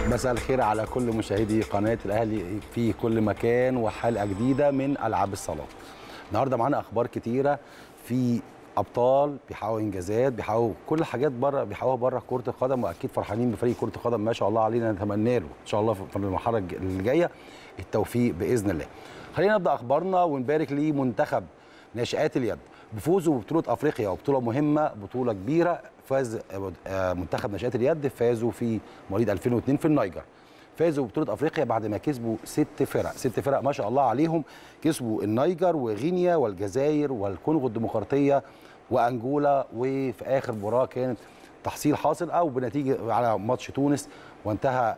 مساء الخير على كل مشاهدي قناه الاهلي في كل مكان وحلقه جديده من العاب الصالات. النهارده معانا اخبار كتيره في ابطال بيحققوا انجازات بيحققوا كل حاجات بره بيحققوها بره كره القدم واكيد فرحانين بفريق كره القدم ما شاء الله علينا نتمنى له ان شاء الله في المرحله اللي جايه التوفيق باذن الله. خلينا نبدا اخبارنا ونبارك لمنتخب ناشئات اليد بفوزه ببطوله افريقيا وبطوله مهمه بطوله كبيره فاز منتخب ناشئات اليد فازوا في مواليد 2002 في النيجر فازوا ببطوله افريقيا بعد ما كسبوا ست فرق ست فرق ما شاء الله عليهم كسبوا النيجر وغينيا والجزائر والكونغو الديمقراطيه وانجولا وفي اخر مباراه كانت تحصيل حاصل او بنتيجه على ماتش تونس وانتهى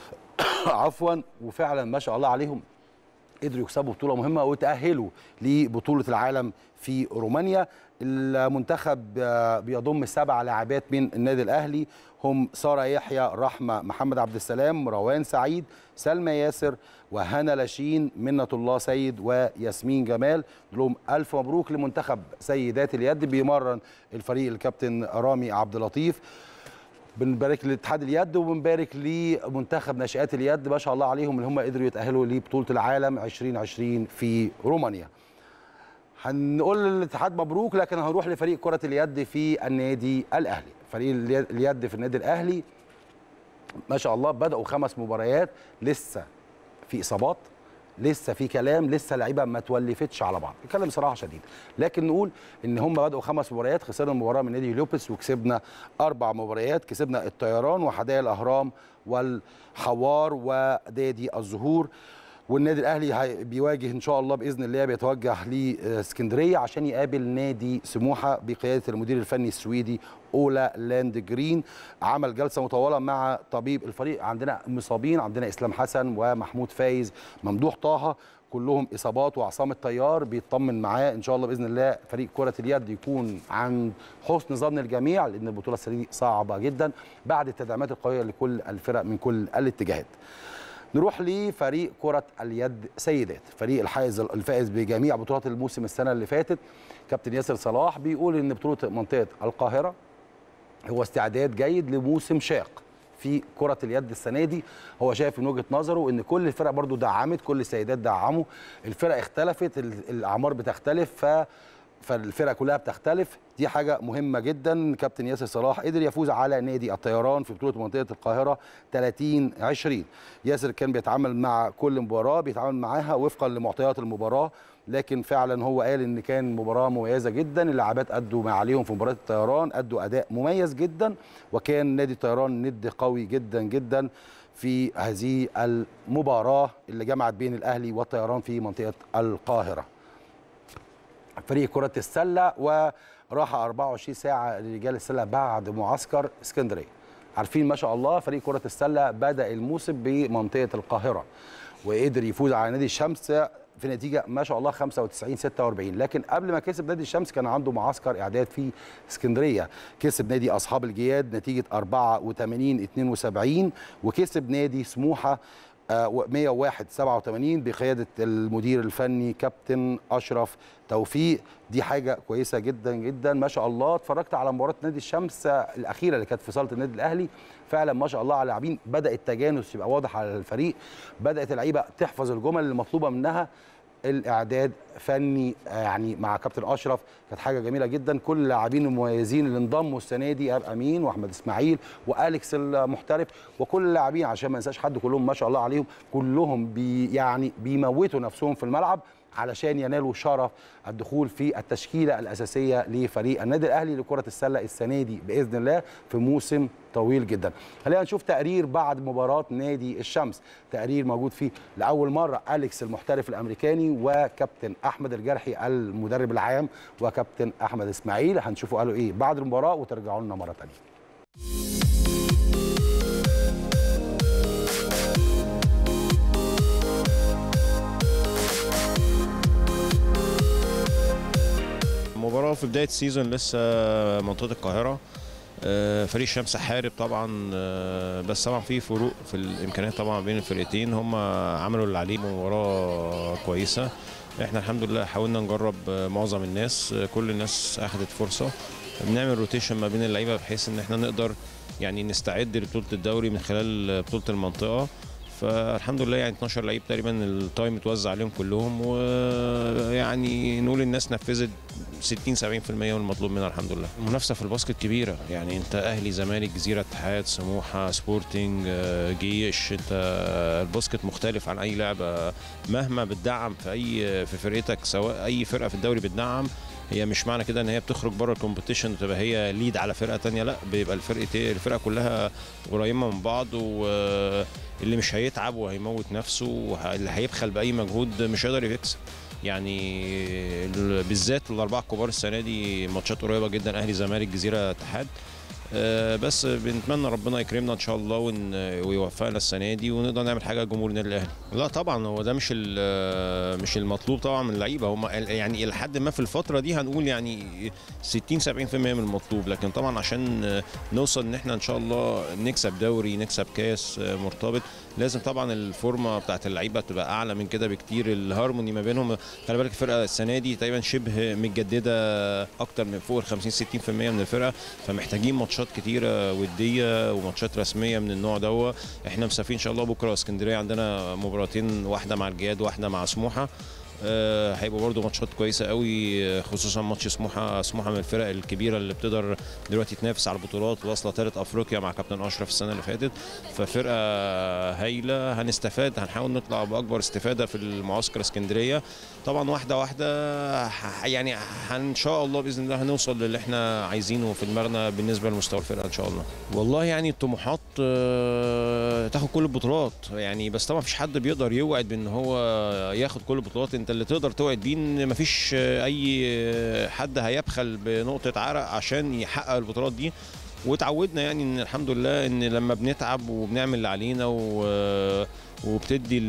عفوا وفعلا ما شاء الله عليهم قدروا يكسبوا بطوله مهمه وتاهلوا لبطوله العالم في رومانيا المنتخب بيضم سبع لاعبات من النادي الاهلي هم ساره يحيى رحمه محمد عبد السلام روان سعيد سلمى ياسر وهنا لاشين منة الله سيد وياسمين جمال لهم الف مبروك لمنتخب سيدات اليد بيمرن الفريق الكابتن رامي عبد اللطيف بنبارك لاتحاد اليد وبنبارك لمنتخب ناشئات اليد ما شاء الله عليهم اللي هم قدروا يتاهلوا لبطوله العالم 2020 في رومانيا. هنقول للاتحاد مبروك لكن هنروح لفريق كره اليد في النادي الاهلي، فريق اليد في النادي الاهلي ما شاء الله بداوا خمس مباريات لسه في اصابات لسه في كلام لسه لعيبه ما تولفتش على بعض نتكلم صراحه شديد لكن نقول ان هم بداوا خمس مباريات خسرنا مباراه من نادي لوبس وكسبنا اربع مباريات كسبنا الطيران وحدائق الاهرام والحوار ونادي الزهور والنادي الاهلي بيواجه ان شاء الله باذن الله بيتوجه لاسكندريه عشان يقابل نادي سموحه بقياده المدير الفني السويدي اولا لاند جرين عمل جلسه مطوله مع طبيب الفريق عندنا مصابين عندنا اسلام حسن ومحمود فايز ممدوح طه كلهم اصابات وعصام الطيار بيطمن معاه ان شاء الله باذن الله فريق كره اليد يكون عن حسن ظن الجميع لان البطوله السنه دي صعبه جدا بعد التدعيمات القويه لكل الفرق من كل الاتجاهات نروح لفريق كرة اليد سيدات فريق الحائز الفائز بجميع بطولات الموسم السنة اللي فاتت كابتن ياسر صلاح بيقول ان بطولة منطقة القاهرة هو استعداد جيد لموسم شاق في كرة اليد السنة دي هو شايف من وجهة نظره ان كل الفرق برضو دعمت كل السيدات دعموا الفرق اختلفت الاعمار بتختلف ف فالفرق كلها بتختلف دي حاجه مهمه جدا كابتن ياسر صلاح قدر يفوز على نادي الطيران في بطوله منطقه القاهره 30 20 ياسر كان بيتعامل مع كل مباراه بيتعامل معاها وفقا لمعطيات المباراه لكن فعلا هو قال ان كان مباراه مميزه جدا اللاعبات ادوا ما عليهم في مباراه الطيران ادوا اداء مميز جدا وكان نادي الطيران ند قوي جدا جدا في هذه المباراه اللي جمعت بين الاهلي والطيران في منطقه القاهره فريق كرة السلة وراحة 24 ساعة لرجال السلة بعد معسكر اسكندرية عارفين ما شاء الله فريق كرة السلة بدأ الموسم بمنطقة القاهرة وقدر يفوز على نادي الشمس في نتيجة ما شاء الله 95 46 لكن قبل ما كسب نادي الشمس كان عنده معسكر إعداد في اسكندرية كسب نادي أصحاب الجياد نتيجة 84 72 وكسب نادي سموحة 101 87 بقياده المدير الفني كابتن اشرف توفيق دي حاجه كويسه جدا جدا ما شاء الله اتفرجت على مباراه نادي الشمس الاخيره اللي كانت في صاله النادي الاهلي فعلا ما شاء الله على اللاعبين بدا التجانس يبقى واضح على الفريق بدات اللعيبه تحفظ الجمل المطلوبه منها الاعداد فني يعني مع كابتن اشرف كانت حاجه جميله جدا كل اللاعبين المميزين اللي انضموا السنه دي اب امين واحمد اسماعيل واليكس المحترف وكل اللاعبين عشان ما ننساش حد كلهم ما شاء الله عليهم كلهم بي يعني بيموتوا نفسهم في الملعب علشان ينالوا شرف الدخول في التشكيله الاساسيه لفريق النادي الاهلي لكره السله السنه دي باذن الله في موسم طويل جدا. خلينا نشوف تقرير بعد مباراه نادي الشمس، تقرير موجود فيه لاول مره اليكس المحترف الامريكاني وكابتن احمد الجرحي المدرب العام وكابتن احمد اسماعيل هنشوفوا قالوا ايه بعد المباراه وترجعوا لنا مره ثانيه. مباراة في بداية السيزون لسه منطقة القاهرة فريق الشمس حارب طبعا بس طبعا في فروق في الامكانيات طبعا بين الفرقتين هم عملوا اللي عليهم مباراه كويسه احنا الحمد لله حاولنا نجرب معظم الناس كل الناس اخذت فرصه بنعمل روتيشن ما بين اللعيبه بحيث ان احنا نقدر يعني نستعد لبطوله الدوري من خلال بطوله المنطقه فالحمد لله يعني 12 لعيب تقريبا التايم اتوزع عليهم كلهم ويعني نقول الناس نفذت 60 70% من المطلوب منها الحمد لله المنافسه في الباسكت كبيره يعني انت اهلي زمالك جزيره اتحاد سموحه سبورتنج آه، جيش انت الباسكت مختلف عن اي لعبه مهما بتدعم في اي في فرقتك سواء اي فرقه في الدوري بتدعم هي مش معنى كده ان هي بتخرج بره الكومبيتيشن وتبقى هي ليد على فرقه تانية لا بيبقى الفرقه الفرقه كلها قريبه من بعض واللي مش هيتعب وهيموت نفسه واللي هيبخل باي مجهود مش هيقدر يكسب يعني ال- بالذات الاربعه الكبار السنه دي ماتشات قريبه جدا اهلي زمالك جزيره اتحاد آه، بس بنتمنى ربنا يكرمنا ان شاء الله ون- ويوفقنا السنه دي ونقدر نعمل حاجه جمهور النادي الاهلي لا طبعا هو ده مش ال- مش المطلوب طبعا من اللعيبه هم يعني الى حد ما في الفتره دي هنقول يعني 60 70% من المطلوب لكن طبعا عشان نوصل ان احنا ان شاء الله نكسب دوري نكسب كاس مرتبط لازم طبعا الفورمه بتاعت اللعيبه تبقى اعلى من كده بكتير الهارموني ما بينهم خلي بالك الفرقه السنه دي تقريبا شبه متجدده اكتر من فوق ال 50 60% من الفرقه فمحتاجين ماتشات كتيره وديه وماتشات رسميه من النوع ده احنا مسافرين ان شاء الله بكره اسكندريه عندنا مباراتين واحده مع الجياد واحده مع سموحه آه، هيبقوا برضو ماتشات كويسه قوي آه، خصوصا ماتش سموحه سموحه من الفرق الكبيره اللي بتقدر دلوقتي تنافس على البطولات واصله ثالث افريقيا مع كابتن اشرف السنه اللي فاتت ففرقه هايله هنستفاد هنحاول نطلع باكبر استفاده في المعسكر اسكندريه طبعا واحده واحده ح- يعني ه- ان شاء الله باذن الله هنوصل للي احنا عايزينه في دماغنا بالنسبه لمستوى الفرقه ان شاء الله والله يعني الطموحات آه، تاخد كل البطولات يعني بس طبعا مفيش حد بيقدر يوعد بان هو ياخد كل البطولات انت اللي تقدر توعد بيه ان مفيش آه، اي حد هيبخل بنقطه عرق عشان يحقق البطولات دي واتعودنا يعني ان الحمد لله ان لما بنتعب وبنعمل اللي علينا و وبتدي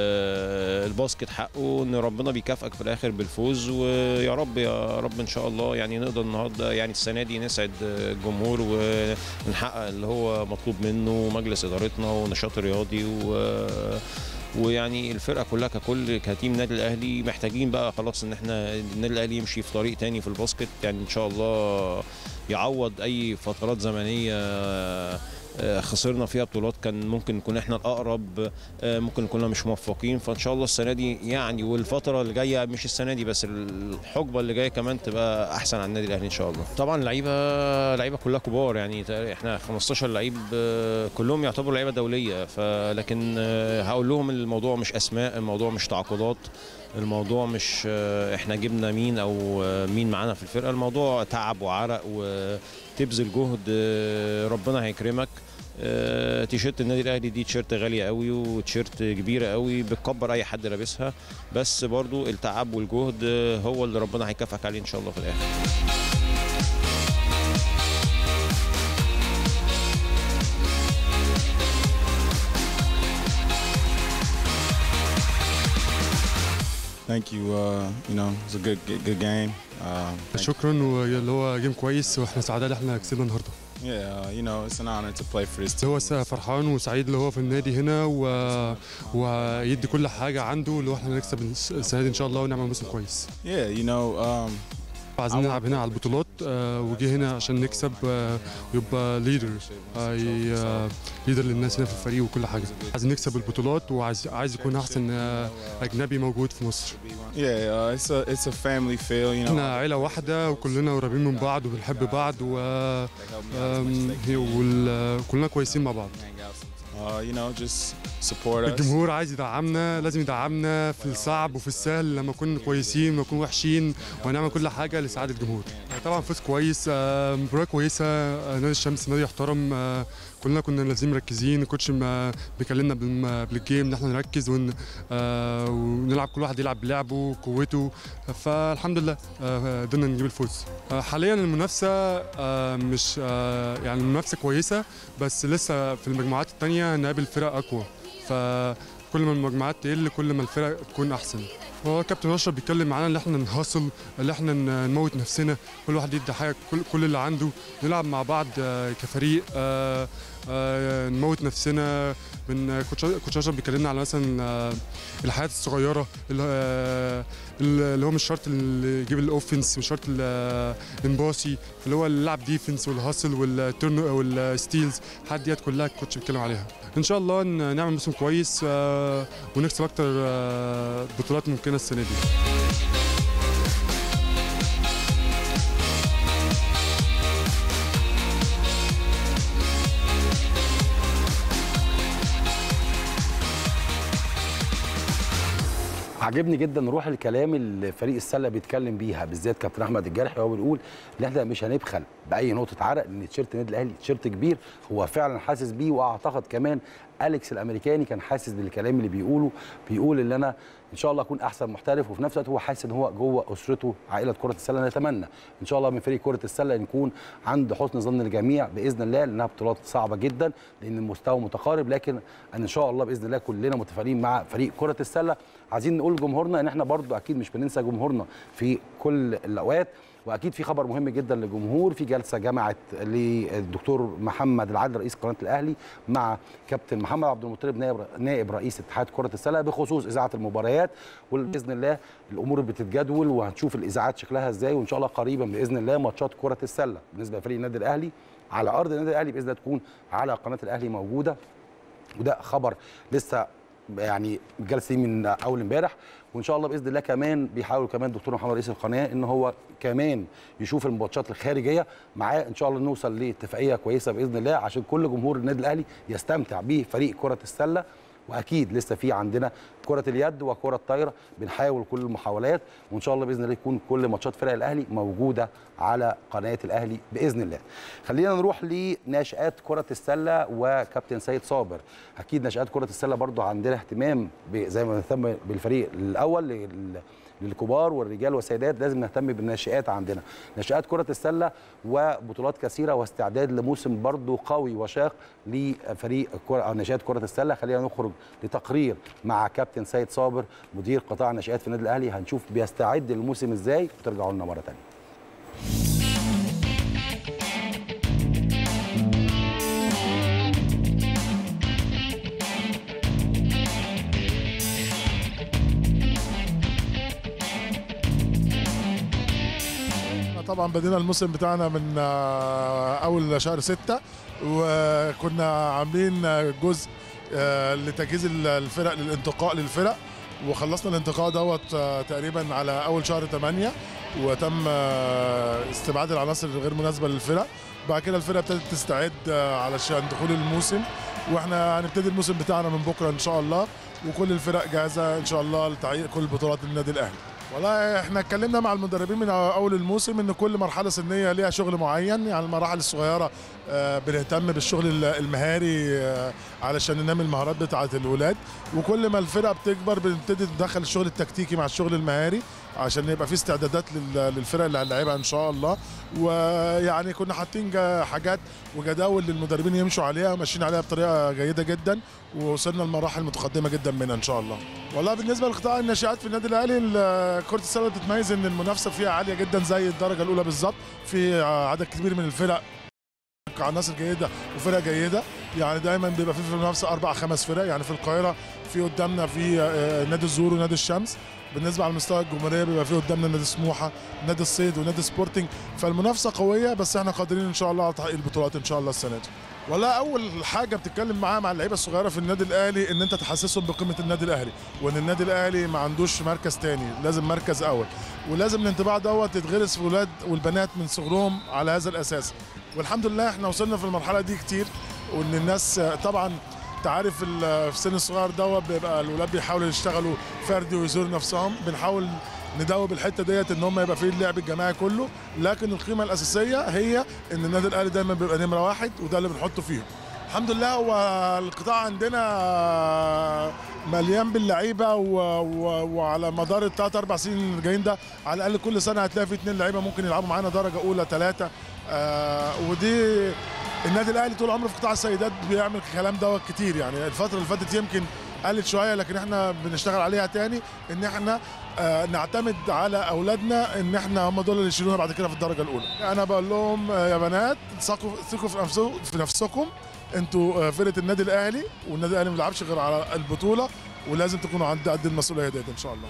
ال- الباسكت حقه ان ربنا بيكافئك في الاخر بالفوز ويا رب يا رب ان شاء الله يعني نقدر النهارده يعني السنه دي نسعد الجمهور ونحقق اللي هو مطلوب منه مجلس ادارتنا ونشاط رياضي و ويعني الفرقه كلها ككل كتيم النادي الاهلي محتاجين بقى خلاص ان احنا النادي الاهلي يمشي في طريق تاني في الباسكت يعني ان شاء الله يعوض اي فترات زمنيه آه، خسرنا فيها بطولات كان ممكن نكون احنا الاقرب آه، ممكن كنا مش موفقين فان شاء الله السنه دي يعني والفتره اللي جايه مش السنه دي بس الحقبه اللي جايه كمان تبقى احسن على النادي الاهلي ان شاء الله طبعا لعيبه لعيبه كلها كبار يعني تقريباً احنا 15 لعيب آه، كلهم يعتبروا لعيبه دوليه فلكن آه، هقول لهم الموضوع مش اسماء الموضوع مش تعاقدات الموضوع مش آه، احنا جبنا مين او آه، مين معانا في الفرقه الموضوع تعب وعرق وتبذل جهد آه، ربنا هيكرمك آه، تيشيرت النادي الاهلي دي تيشيرت غاليه قوي وتيشيرت كبيره قوي بتكبر اي حد لابسها بس برضو التعب والجهد آه، هو اللي ربنا هيكافئك عليه ان شاء الله في الاخر Thank you. Uh, you know, it was a good good, good game. Um, thank- شكرا واللي هو جيم كويس واحنا سعداء ان احنا كسبنا النهارده yeah, uh, you know, it's an honor to play for this team. اللي هو س- فرحان وسعيد اللي هو في النادي هنا و... ويدي كل حاجه عنده اللي هو احنا نكسب السنه دي ان شاء الله ونعمل موسم كويس Yeah, you know, um, عايزين نلعب هنا على البطولات آه، وجه هنا عشان نكسب آه، ويبقى ليدر ليدر للناس هنا في الفريق وكل حاجه عايزين نكسب البطولات وعايز عايز يكون احسن آه، اجنبي موجود في مصر yeah, uh, it's a it's a family feel. You know, احنا عيله واحده وكلنا قريبين من بعض وبنحب بعض و آم، وكلنا كويسين مع بعض uh, you know, just support us. الجمهور عايز يدعمنا لازم يدعمنا في الصعب وفي السهل لما نكون كويسين ونكون وحشين وهنعمل كل حاجه لسعاده الجمهور طبعا فوز كويس آه، مباراه كويسه آه، نادي الشمس نادي يحترم آه، كلنا كنا لازم مركزين الكوتش ما- بيكلمنا بالم- بالجيم ان احنا نركز ون آه، ونلعب كل واحد يلعب بلعبه وقوته فالحمد لله آه، قدرنا نجيب الفوز آه، حاليا المنافسه آه، مش آه، يعني المنافسه كويسه بس لسه في المجموعات التانية نقابل فرق اقوى فكل ما المجموعات تقل كل ما الفرق تكون احسن هو كابتن اشرف بيتكلم معانا ان احنا نهاصل ان احنا ن- نموت نفسنا كل واحد يدي حاجه كل, كل اللي عنده نلعب مع بعض آه، كفريق آه، آه، نموت نفسنا من كوتش كوتش اشرف بيكلمنا على مثلا آه، الحاجات الصغيره اللي آه، اللي هو مش شرط اللي يجيب الاوفنس مش شرط ال- الانباسي اللي هو اللعب ديفنس والهاسل والتيرن والستيلز الحاجات ديت كلها الكوتش بيتكلم عليها ان شاء الله ن- نعمل موسم كويس آه، ونكسب اكتر آه، بطولات ممكنه السنه دي عجبني جدا روح الكلام اللي فريق السله بيتكلم بيها بالذات كابتن احمد الجرحي وهو بيقول ان احنا مش هنبخل باي نقطه عرق لان تيشيرت النادي الاهلي تيشيرت كبير هو فعلا حاسس بيه واعتقد كمان اليكس الامريكاني كان حاسس بالكلام اللي بيقوله بيقول ان انا ان شاء الله اكون احسن محترف وفي نفس الوقت هو حاسس ان هو جوه اسرته عائله كره السله نتمنى ان شاء الله من فريق كره السله نكون عند حسن ظن الجميع باذن الله لانها بطولات صعبه جدا لان المستوى متقارب لكن ان شاء الله باذن الله كلنا متفائلين مع فريق كره السله عايزين نقول لجمهورنا ان احنا برضو اكيد مش بننسى جمهورنا في كل الاوقات واكيد في خبر مهم جدا للجمهور في جلسه جمعت للدكتور محمد العدل رئيس قناه الاهلي مع كابتن محمد عبد المطلب نائب نائب رئيس اتحاد كره السله بخصوص اذاعه المباريات وباذن الله الامور بتتجدول وهنشوف الاذاعات شكلها ازاي وان شاء الله قريبا باذن الله ماتشات كره السله بالنسبه لفريق النادي الاهلي على ارض النادي الاهلي باذن الله تكون على قناه الاهلي موجوده وده خبر لسه يعني الجلسه دي من اول امبارح وان شاء الله باذن الله كمان بيحاول كمان دكتور محمد رئيس القناه ان هو كمان يشوف الماتشات الخارجيه معاه ان شاء الله نوصل لاتفاقيه كويسه باذن الله عشان كل جمهور النادي الاهلي يستمتع بفريق كره السله واكيد لسه في عندنا كره اليد وكره الطايره بنحاول كل المحاولات وان شاء الله باذن الله يكون كل ماتشات فرق الاهلي موجوده على قناه الاهلي باذن الله خلينا نروح لناشئات كره السله وكابتن سيد صابر اكيد ناشئات كره السله برضو عندنا اهتمام ب- زي ما نهتم بالفريق الاول لل- للكبار والرجال والسيدات لازم نهتم بالناشئات عندنا ناشئات كرة السلة وبطولات كثيرة واستعداد لموسم برضو قوي وشاق لفريق كرة أو ناشئات كرة السلة خلينا نخرج لتقرير مع كابتن سيد صابر مدير قطاع الناشئات في النادي الأهلي هنشوف بيستعد للموسم ازاي وترجعوا لنا مرة تانية احنا طبعا بدينا الموسم بتاعنا من آه، اول شهر ستة وكنا عاملين جزء آه، لتجهيز الفرق للانتقاء للفرق وخلصنا الانتقاء دوت آه، تقريبا على اول شهر 8 وتم آه، استبعاد العناصر الغير مناسبه للفرق بعد كده الفرقه ابتدت تستعد آه، علشان دخول الموسم واحنا هنبتدي الموسم بتاعنا من بكره ان شاء الله وكل الفرق جاهزه ان شاء الله لتحقيق كل بطولات النادي الاهلي والله احنا اتكلمنا مع المدربين من اول الموسم ان كل مرحله سنيه ليها شغل معين يعني المراحل الصغيره آه، بنهتم بالشغل ال- المهاري آه، علشان ننمي المهارات بتاعه الولاد وكل ما الفرقه بتكبر بنبتدي ندخل الشغل التكتيكي مع الشغل المهاري عشان يبقى في استعدادات لل- للفرق اللي هنلعبها ان شاء الله ويعني كنا حاطين جا- حاجات وجداول للمدربين يمشوا عليها ماشيين عليها بطريقه جيده جدا ووصلنا لمراحل متقدمه جدا منها ان شاء الله والله بالنسبه لقطاع الناشئات في النادي الاهلي ال- كره السله تتميز ان المنافسه فيها عاليه جدا زي الدرجه الاولى بالظبط في عدد كبير من الفرق عناصر جيده وفرق جيده يعني دايما بيبقى في في المنافسه اربع خمس فرق يعني في القاهره في قدامنا في آه، نادي الزهور ونادي الشمس بالنسبه على مستوى الجمهوريه بيبقى في قدامنا نادي سموحه نادي الصيد ونادي سبورتنج فالمنافسه قويه بس احنا قادرين ان شاء الله على تحقيق البطولات ان شاء الله السنه دي والله اول حاجه بتتكلم معاها مع اللعيبه الصغيره في النادي الاهلي ان انت تحسسهم بقيمه النادي الاهلي وان النادي الاهلي ما عندوش مركز تاني لازم مركز اول ولازم الانطباع دوت يتغرس في الولاد والبنات من صغرهم على هذا الاساس والحمد لله احنا وصلنا في المرحله دي كتير وان الناس آه، طبعا انت عارف ال- في السن الصغير دوت بيبقى الولاد بيحاولوا يشتغلوا فردي ويزوروا نفسهم بنحاول ندوب الحته ديت ان هم يبقى فيه اللعب الجماعي كله لكن القيمه الاساسيه هي ان النادي الاهلي دايما بيبقى نمره واحد وده اللي بنحطه فيهم الحمد لله هو القطاع عندنا مليان باللعيبه و... و... وعلى مدار الثلاث اربع سنين الجايين ده على الاقل كل سنه هتلاقي في اثنين لعيبه ممكن يلعبوا معانا درجه اولى ثلاثه آه ودي النادي الاهلي طول عمره في قطاع السيدات بيعمل الكلام دوت كتير يعني الفتره اللي فاتت يمكن قلت شويه لكن احنا بنشتغل عليها تاني ان احنا آه، نعتمد على اولادنا ان احنا هم دول اللي يشيلونا بعد كده في الدرجه الاولى انا بقول لهم آه، يا بنات ثقوا ثقوا في نفسكم في نفسكم انتوا آه، فرقه النادي الاهلي والنادي الاهلي ما بيلعبش غير على البطوله ولازم تكونوا عند قد المسؤوليه ديت ان شاء الله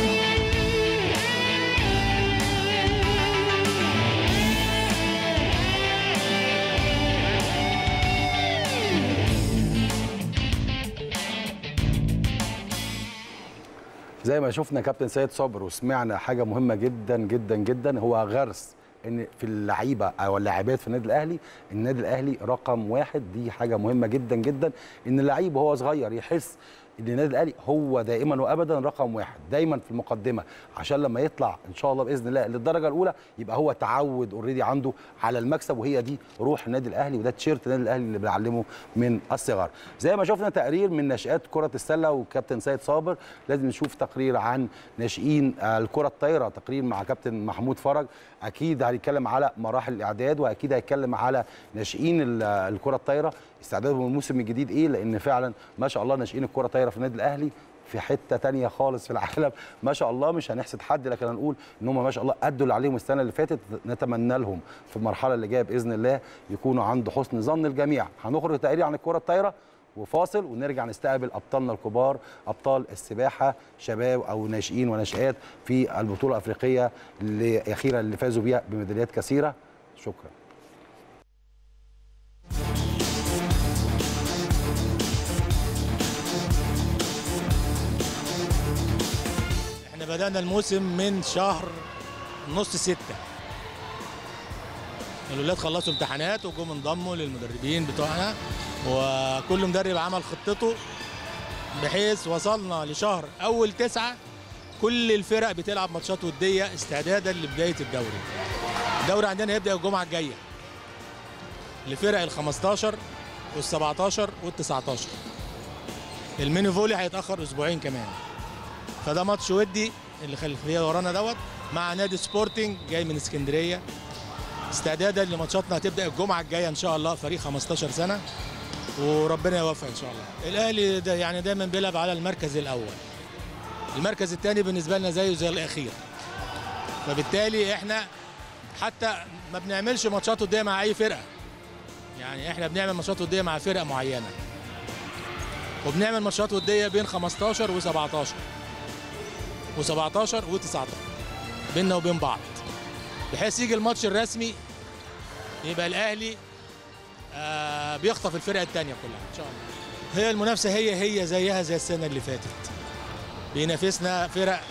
زي ما شفنا كابتن سيد صبر وسمعنا حاجه مهمه جدا جدا جدا هو غرس ان في اللعيبه او اللاعبات في النادي الاهلي النادي الاهلي رقم واحد دي حاجه مهمه جدا جدا ان اللعيب وهو صغير يحس ان النادي الاهلي هو دائما وابدا رقم واحد دايما في المقدمه عشان لما يطلع ان شاء الله باذن الله للدرجه الاولى يبقى هو تعود اوريدي عنده على المكسب وهي دي روح النادي الاهلي وده تيشيرت النادي الاهلي اللي بنعلمه من الصغر زي ما شفنا تقرير من ناشئات كره السله وكابتن سيد صابر لازم نشوف تقرير عن ناشئين آه، الكره الطايره تقرير مع كابتن محمود فرج اكيد هنتكلم على مراحل الاعداد واكيد هيتكلم على ناشئين ال- الكره الطايره استعدادهم للموسم الجديد ايه لان فعلا ما شاء الله ناشئين الكره الطايره في النادي الاهلي في حته تانية خالص في العالم ما شاء الله مش هنحسد حد لكن هنقول ان هم ما شاء الله ادوا اللي عليهم السنه اللي فاتت نتمنى لهم في المرحله اللي جايه باذن الله يكونوا عند حسن ظن الجميع هنخرج تقرير عن الكره الطايره وفاصل ونرجع نستقبل ابطالنا الكبار ابطال السباحه شباب او ناشئين وناشئات في البطوله الافريقيه اللي اخيرا اللي فازوا بيها بميداليات كثيره شكرا احنا بدأنا الموسم من شهر نص ستة الولاد خلصوا امتحانات وجم انضموا للمدربين بتوعنا وكل مدرب عمل خطته بحيث وصلنا لشهر أول تسعة كل الفرق بتلعب ماتشات ودية استعدادا لبداية الدوري الدوري عندنا هيبدأ الجمعة الجاية لفرق ال 15 وال 17 وال 19 الميني فولي هيتأخر أسبوعين كمان فده ماتش ودي اللي خلفيه ورانا دوت مع نادي سبورتنج جاي من اسكندريه استعدادا لماتشاتنا هتبدا الجمعه الجايه ان شاء الله فريق 15 سنه وربنا يوفق ان شاء الله الاهلي ده يعني دايما بيلعب على المركز الاول المركز الثاني بالنسبه لنا زيه زي الاخير فبالتالي احنا حتى ما بنعملش ماتشات وديه مع اي فرقه يعني احنا بنعمل ماتشات وديه مع فرقه معينه وبنعمل ماتشات وديه بين 15 و17 و17 و19 بيننا وبين بعض بحيث يجي الماتش الرسمي يبقى الاهلي آه بيخطف الفرقه الثانيه كلها ان شاء الله هي المنافسه هي هي زيها زي السنه اللي فاتت بينافسنا فرق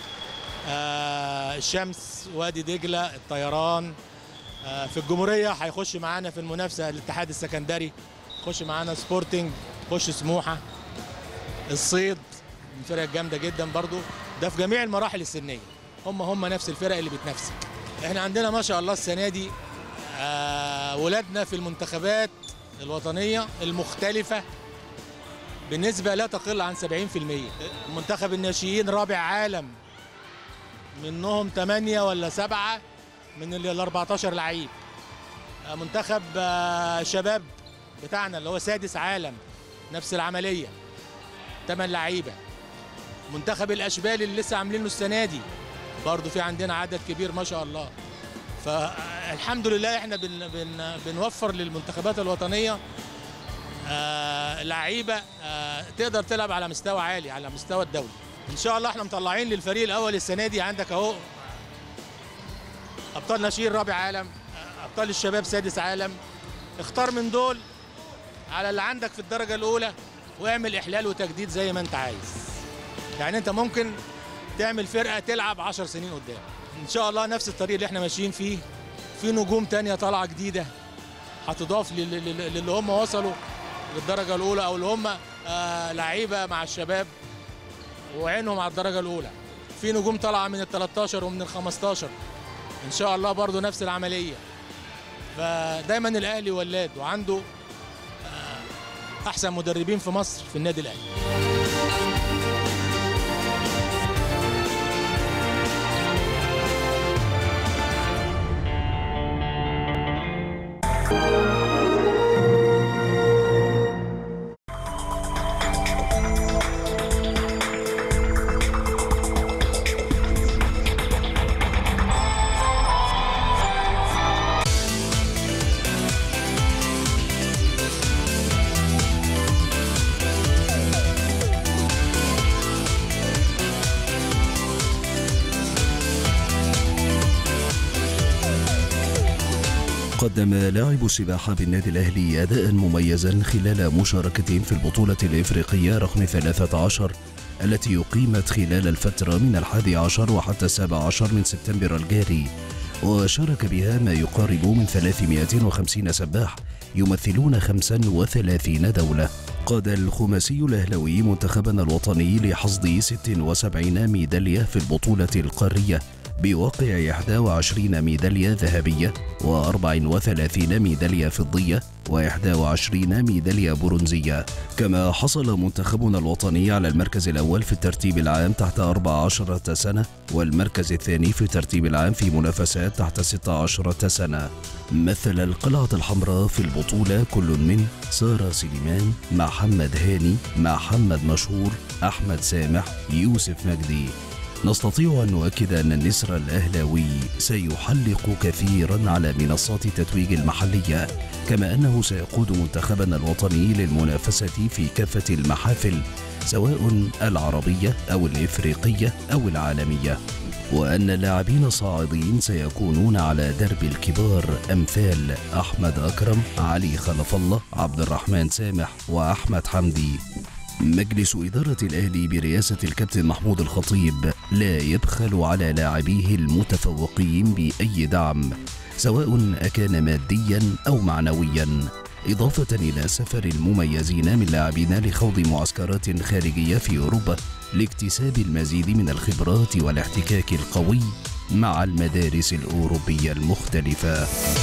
آه الشمس وادي دجله الطيران آه في الجمهوريه هيخش معانا في المنافسه الاتحاد السكندري يخش معانا سبورتنج يخش سموحه الصيد من الفرق الجامده جدا برضو ده في جميع المراحل السنيه هم هم نفس الفرق اللي بتنافسك احنا عندنا ما شاء الله السنه دي آه ولادنا في المنتخبات الوطنيه المختلفه بنسبه لا تقل عن 70% منتخب الناشئين رابع عالم منهم 8 ولا 7 من ال 14 لعيب آه منتخب آه شباب بتاعنا اللي هو سادس عالم نفس العمليه 8 لعيبه منتخب الاشبال اللي لسه عاملينه السنه دي برضه في عندنا عدد كبير ما شاء الله فالحمد لله احنا بن بن بنوفر للمنتخبات الوطنيه آه لعيبه آه تقدر تلعب على مستوى عالي على مستوى الدولي ان شاء الله احنا مطلعين للفريق الاول السنه دي عندك اهو ابطال ناشئين رابع عالم آه، ابطال الشباب سادس عالم اختار من دول على اللي عندك في الدرجه الاولى واعمل احلال وتجديد زي ما انت عايز يعني انت ممكن تعمل فرقه تلعب 10 سنين قدام ان شاء الله نفس الطريق اللي احنا ماشيين فيه في نجوم تانية طالعه جديده هتضاف لل- لل- للي هم وصلوا للدرجه الاولى او اللي هم آه لعيبه مع الشباب وعينهم على الدرجه الاولى في نجوم طالعه من ال 13 ومن ال 15 ان شاء الله برضو نفس العمليه فدايما الاهلي ولاد وعنده آه، احسن مدربين في مصر في النادي الاهلي قدم لاعب السباحة بالنادي الأهلي أداء مميزا خلال مشاركتين في البطولة الإفريقية رقم 13 التي أقيمت خلال الفترة من الحادي عشر وحتى السابع عشر من سبتمبر الجاري وشارك بها ما يقارب من 350 سباح يمثلون 35 دولة قاد الخماسي الأهلوي منتخبنا الوطني لحصد 76 ميدالية في البطولة القارية بواقع 21 ميدالية ذهبية و34 ميدالية فضية و21 ميدالية برونزية كما حصل منتخبنا الوطني على المركز الأول في الترتيب العام تحت 14 سنة والمركز الثاني في الترتيب العام في منافسات تحت 16 سنة مثل القلعة الحمراء في البطولة كل من سارة سليمان محمد هاني محمد مشهور أحمد سامح يوسف مجدي نستطيع أن نؤكد أن النسر الأهلاوي سيحلق كثيرا على منصات التتويج المحلية كما أنه سيقود منتخبنا الوطني للمنافسة في كافة المحافل سواء العربية أو الإفريقية أو العالمية وأن اللاعبين الصاعدين سيكونون على درب الكبار أمثال أحمد أكرم علي خلف الله عبد الرحمن سامح وأحمد حمدي مجلس إدارة الأهلي برئاسة الكابتن محمود الخطيب لا يبخل على لاعبيه المتفوقين بأي دعم سواء أكان ماديا أو معنويا إضافة إلى سفر المميزين من لاعبين لخوض معسكرات خارجية في أوروبا لاكتساب المزيد من الخبرات والاحتكاك القوي مع المدارس الأوروبية المختلفة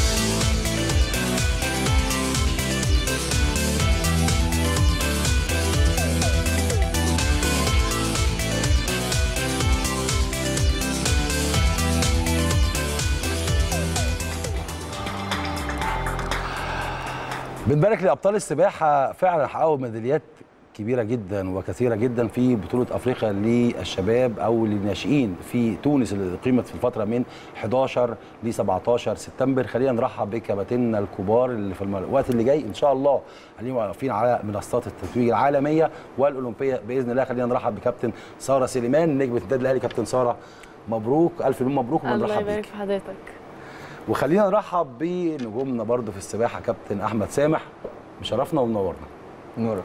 بنبارك لابطال السباحه فعلا حققوا ميداليات كبيره جدا وكثيره جدا في بطوله افريقيا للشباب او للناشئين في تونس اللي قيمت في الفتره من 11 ل 17 سبتمبر خلينا نرحب بكباتننا الكبار اللي في الوقت اللي جاي ان شاء الله خلينا واقفين على منصات التتويج العالميه والاولمبيه باذن الله خلينا نرحب بكابتن ساره سليمان نجمه النادي الاهلي كابتن ساره مبروك الف مليون مبروك الله ونرحب يبارك بيك في حضرتك وخلينا نرحب بنجومنا برضو في السباحه كابتن احمد سامح مشرفنا ومنورنا نورك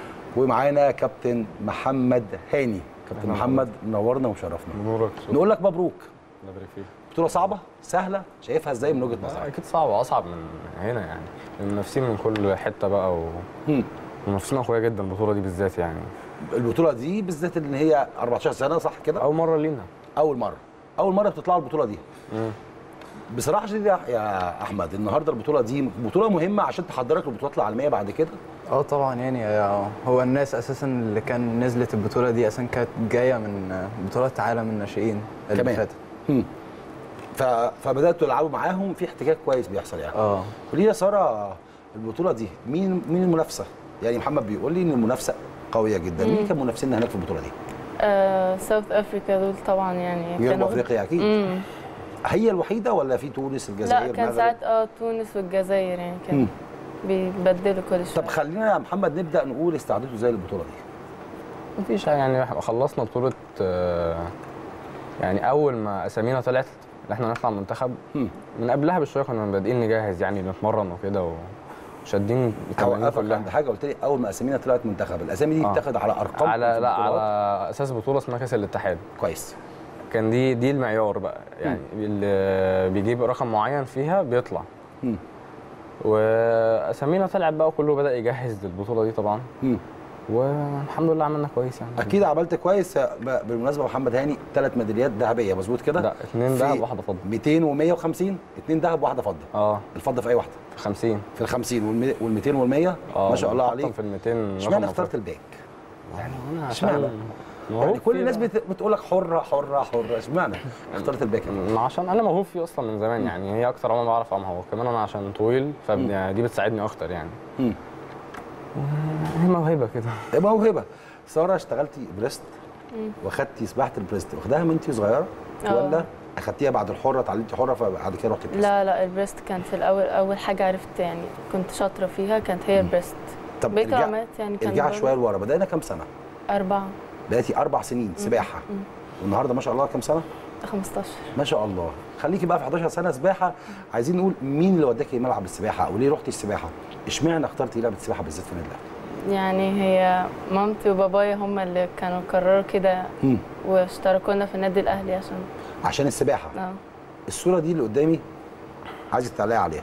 ومعانا كابتن محمد هاني كابتن محمد منورنا ومشرفنا نورك نقول لك مبروك الله يبارك فيك بطوله صعبه سهله شايفها ازاي من وجهه نظرك اكيد صعب واصعب من هنا يعني المنافسين من كل حته بقى و... هم. منافسين اقوياء جدا البطوله دي بالذات يعني البطوله دي بالذات ان هي 14 سنه صح كده اول مره لينا اول مره اول مره بتطلعوا البطوله دي مم. بصراحه شديد يا يا احمد النهارده البطوله دي بطوله مهمه عشان تحضرك للبطولات العالميه بعد كده اه طبعا يعني هو الناس اساسا اللي كان نزلت البطوله دي اساسا كانت جايه من بطولات عالم الناشئين اللي كمان. فاتت هم. ف... فبداتوا تلعبوا معاهم في احتكاك كويس بيحصل يعني اه قولي لي يا ساره البطوله دي مين مين المنافسه؟ يعني محمد بيقول لي ان المنافسه قويه جدا، مين كان منافسينا هناك في البطوله دي؟ آه، ساوث افريكا دول طبعا يعني جنوب افريقيا اكيد مم. هي الوحيده ولا في تونس الجزائر لا كان المغرب؟ ساعات اه تونس والجزائر يعني مم. كان بيبدلوا كل شويه طب خلينا يا محمد نبدا نقول استعدتوا ازاي للبطوله دي؟ مفيش حاجة يعني إحنا خلصنا بطوله آه، يعني اول ما اسامينا طلعت ان احنا نطلع منتخب مم. من قبلها بشويه كنا بادئين نجهز يعني نتمرن وكده وشادين التمارين هوقفك كلها عند حاجه قلت لي اول ما اسامينا طلعت منتخب، الاسامي دي آه. بتاخد على ارقام على لا على اساس بطوله اسمها كاس الاتحاد كويس كان دي دي المعيار بقى يعني اللي بيجيب رقم معين فيها بيطلع مم. واسامينا طلعت بقى وكله بدا يجهز للبطوله دي طبعا مم. والحمد لله عملنا كويس يعني اكيد عملت كويس ب- بالمناسبه محمد هاني ثلاث ميداليات ذهبيه مظبوط كده؟ لا اتنين في دهب واحده فضه 200 و150 اثنين ذهب واحده فضه اه الفضه في اي واحده؟ في 50 في ال 50 وال 200 وال 100 اه ما شاء الله محطم عليك في ال 200 اشمعنى رقم اخترت مفروض. الباك؟ أنا اشمعنى؟ عشان موهوب يعني كل فيه الناس بقى. بت- بتقول لك حره حره حره اشمعنى اخترت الباك؟ م- عشان انا موهوب فيه اصلا من زمان يعني هي اكتر عمر بعرف اعمل هو كمان انا عشان طويل فدي بتساعدني اكتر يعني مم. هي موهبه كده موهبه ساره اشتغلتي بريست واخدتي سباحه البريست واخداها من انت صغيره اه. ولا اخدتيها بعد الحره اتعلمتي حره فبعد كده رحتي بريست؟ لا لا البريست كان في الاول اول حاجه عرفت يعني كنت شاطره فيها كانت هي البريست طب بقيت ارجع- رمات يعني كان ارجعي برضه شويه لورا بدانا كام سنه؟ اربعه بداتي اربع سنين سباحه والنهارده ما شاء الله كام سنه؟ 15 ما شاء الله خليكي بقى في 11 سنه سباحه عايزين نقول مين اللي وداكي ملعب السباحه وليه رحتي السباحه اشمعنى اخترتي لعبه السباحه بالذات في النادي الاهلي يعني هي مامتي وبابايا هم اللي كانوا قرروا كده مم. واشتركونا في النادي الاهلي عشان عشان السباحه اه الصوره دي اللي قدامي عايزك تعلقي عليها